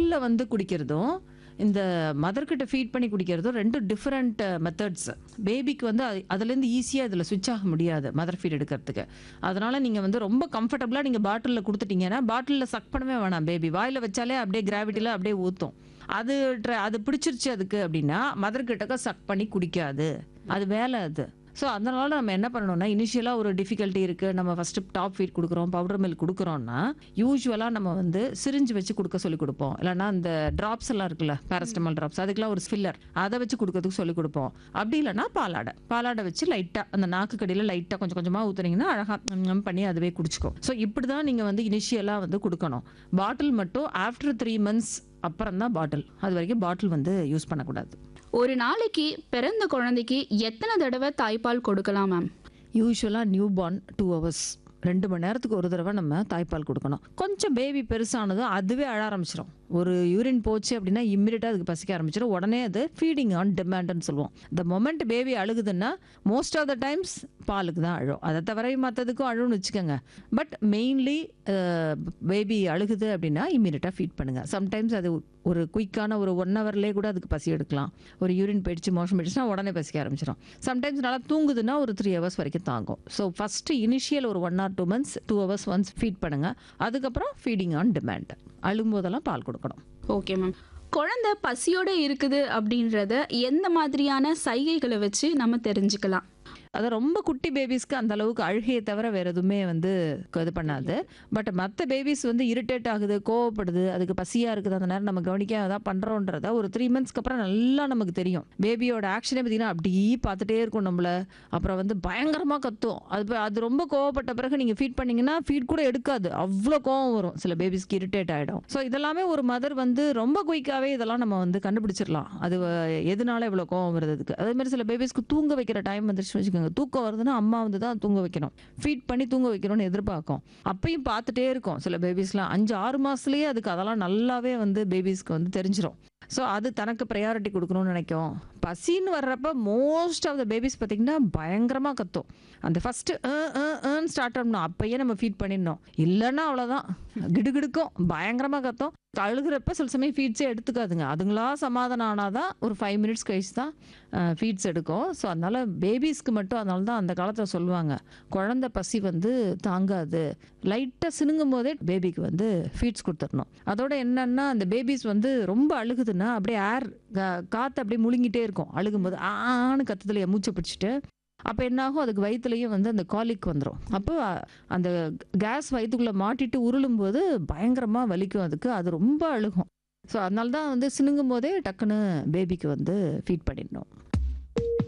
பாட்டிலில் வந்து குடிக்கிறதும் இந்த மதர்கிட்ட ஃபீட் பண்ணி குடிக்கிறதும் ரெண்டும் டிஃப்ரெண்ட் மெத்தட்ஸ் பேபிக்கு வந்து அது- அதுலேருந்து ஈஸியாக இதில் சுவிட்ச் ஆக முடியாது மதர் ஃபீட் எடுக்கிறதுக்கு அதனால் நீங்கள் வந்து ரொம்ப கம்ஃபர்டபுளாக நீங்கள் பாட்டிலில் கொடுத்துட்டீங்கன்னா பாட்டிலில் சக் பண்ணவே வேணாம் பேபி வாயில் வச்சாலே அப்படியே கிராவிட்டியில் அப்படியே ஊற்றும் அது try- அது பிடிச்சிருச்சு அதுக்கு அப்படின்னா மதர் கிட்டக்க சக் பண்ணி குடிக்காது அது வேலை அது ஸோ அதனால நம்ம என்ன பண்ணணும்னா இனிஷியலாக ஒரு டிஃபிகல்ட்டி இருக்குது நம்ம ஃபஸ்ட்டு டாப் ஃபீட் கொடுக்குறோம் பவுடர் மில்க் கொடுக்குறோம்னா யூஸ்வலாக நம்ம வந்து சிரிஞ்சு வச்சு கொடுக்க சொல்லி கொடுப்போம் இல்லைன்னா இந்த ட்ராப்ஸ் எல்லாம் இருக்குல்ல பேரஸ்டமால் ட்ராப்ஸ் அதுக்கெல்லாம் ஒரு ஃபில்லர் அதை வச்சு கொடுக்கறதுக்கு சொல்லி கொடுப்போம் அப்படி இல்லைன்னா பாலாடை பாலாடை வச்சு லைட்டாக அந்த நாக்கு கடியில் லைட்டாக கொஞ்சம் கொஞ்சமாக ஊற்றுனீங்கன்னா அழகாக பண்ணி அதுவே குடிச்சிக்கும் ஸோ இப்படி தான் நீங்கள் வந்து இனிஷியலாக வந்து கொடுக்கணும் பாட்டில் மட்டும் ஆஃப்டர் த்ரீ மந்த்ஸ் அப்புறம் தான் பாட்டில் அது வரைக்கும் பாட்டில் வந்து யூஸ் பண்ணக்கூடாது ஒரு நாளைக்கு பிறந்த குழந்தைக்கு எத்தனை தடவை தாய்ப்பால் கொடுக்கலாம் மேம் யூஸ்வலாக நியூ பார்ன் டூ ஹவர்ஸ் ரெண்டு மணி நேரத்துக்கு ஒரு தடவை நம்ம தாய்ப்பால் கொடுக்கணும் கொஞ்சம் பேபி பெருசானதும் அதுவே அழ ஆரம்பிச்சிடும் ஒரு யூரின் போச்சு அப்படின்னா இம்மிடியட்டாக அதுக்கு பசிக்க ஆரம்பிச்சிடும் உடனே அது ஃபீடிங் ஆன் டிமாண்ட்னு சொல்லுவோம் த மொமெண்ட் பேபி அழுகுதுன்னா மோஸ்ட் ஆஃப் த டைம்ஸ் பாலுக்கு தான் அழும் அதை தவிர மற்றதுக்கும் அழுன்னு வச்சுக்கோங்க பட் மெயின்லி பேபி அழுகுது அப்படின்னா இம்மிடியட்டாக ஃபீட் பண்ணுங்கள் சம்டைம்ஸ் அது ஒரு குயிக்கான ஒரு ஒன் ஹவர்லேயே கூட அதுக்கு பசி எடுக்கலாம் ஒரு யூரின் போயிடுச்சு மோஷன் போயிடுச்சுன்னா உடனே பசிக்க ஆரம்பிச்சிடும் சம்டைம்ஸ் நல்லா தூங்குதுன்னா ஒரு த்ரீ ஹவர்ஸ் வரைக்கும் தாங்கும் ஸோ ஃபஸ்ட்டு இனிஷியல் ஒரு one or two months two hours once feed பண்ணுங்கள் அதுக்கப்புறம் ஃபீடிங் ஆன் டிமாண்ட் அழும்போதெல்லாம் பால் கொடுக்கணும் ஓகே மேம் குழந்தை பசியோட இருக்குது அப்படின்றத எந்த மாதிரியான சைகைகளை வச்சு நம்ம தெரிஞ்சுக்கலாம் அது ரொம்ப குட்டி பேபிஸ்க்கு அந்த அளவுக்கு அழுகையை தவிர வேற எதுவுமே வந்து இது பண்ணாது பட் மற்ற பேபிஸ் வந்து இரிட்டேட் ஆகுது கோவப்படுது அதுக்கு பசியா இருக்குது அந்த நேரம் நம்ம கவனிக்க அதான் பண்றோன்றத ஒரு த்ரீ மந்த்ஸ்க்கு அப்புறம் நல்லா நமக்கு தெரியும் பேபியோட ஆக்ஷனே பார்த்தீங்கன்னா அப்படியே பார்த்துட்டே இருக்கும் நம்மள அப்புறம் வந்து பயங்கரமா கத்தும் அது ப- அது ரொம்ப கோவப்பட்ட பிறகு நீங்க ஃபீட் பண்ணீங்கன்னா ஃபீட் கூட எடுக்காது அவ்வளோ கோவம் வரும் சில பேபிஸ்க்கு இரிட்டேட் ஆயிடும் ஸோ இதெல்லாமே ஒரு மதர் வந்து ரொம்ப குயிக்காவே இதெல்லாம் நம்ம வந்து கண்டுபிடிச்சிடலாம் அது அஹ், எதனால இவ்வளோ கோவம் வருது அதுக்கு அதே மாதிரி சில பேபிஸ்க்கு தூங்க வைக்கிற டைம் வந்துருச்சு வச்சுக்கோங்க தூக்கம் வருதுன்னா அம்மா வந்து தான் தூங்க வைக்கணும் ஃபீட் பண்ணி தூங்க வைக்கணும்னு எதிர்பார்க்கும் அப்பயும் பார்த்துட்டே இருக்கும் சில பேபிஸ்லாம் அஞ்சு ஆறு மாசத்துலயே அதுக்கு அதெல்லாம் நல்லாவே வந்து பேபிஸ்க்கு வந்து தெரிஞ்சிடும் ஸோ அது தனக்கு ப்ரையாரிட்டி கொடுக்கணும்னு நினைக்கும் பசின்னு வர்றப்ப மோஸ்ட் ஆஃப் த பேபிஸ் பார்த்தீங்கன்னா பயங்கரமாக கத்தும் அந்த ஃபஸ்ட்டு ஸ்டார்ட் பண்ணணும் அப்பயே நம்ம ஃபீட் பண்ணிடணும் இல்லைன்னா அவ்வளோதான் கிடுகிடுக்கும் பயங்கரமாக கத்தும் அழுகிறப்ப சில சமயம் ஃபீட்ஸே எடுத்துக்காதுங்க அதுங்களா சமாதானம் ஆனாதான் ஒரு ஃபைவ் மினிட்ஸ் கழிச்சு தான் ஃபீட்ஸ் எடுக்கும் ஸோ அதனால பேபிஸ்க்கு மட்டும் அதனால தான் அந்த காலத்தில் சொல்லுவாங்க குழந்தை பசி வந்து தாங்காது லைட்டாக சினுங்கும் போதே பேபிக்கு வந்து ஃபீட்ஸ் கொடுத்துடணும் அதோட என்னன்னா அந்த பேபிஸ் வந்து ரொம்ப அழுகுதுன்னா அப்படியே ஏர் காற்று அப்படியே முழுங்கிட்டே இருக்கும் அழுகும்போது ஆன்னு கத்துதலையே மூச்சை பிடிச்சிட்டு அப்போ என்னாகும் அதுக்கு வயிற்றுலையும் வந்து அந்த காலிக் வந்துடும் அப்போ அந்த கேஸ் வயிற்றுக்குள்ளே மாட்டிட்டு உருளும் போது பயங்கரமாக வலிக்கும் அதுக்கு அது ரொம்ப அழுகும் ஸோ அதனால தான் வந்து சினுங்கும் போதே டக்குன்னு பேபிக்கு வந்து ஃபீட் பண்ணிடணும்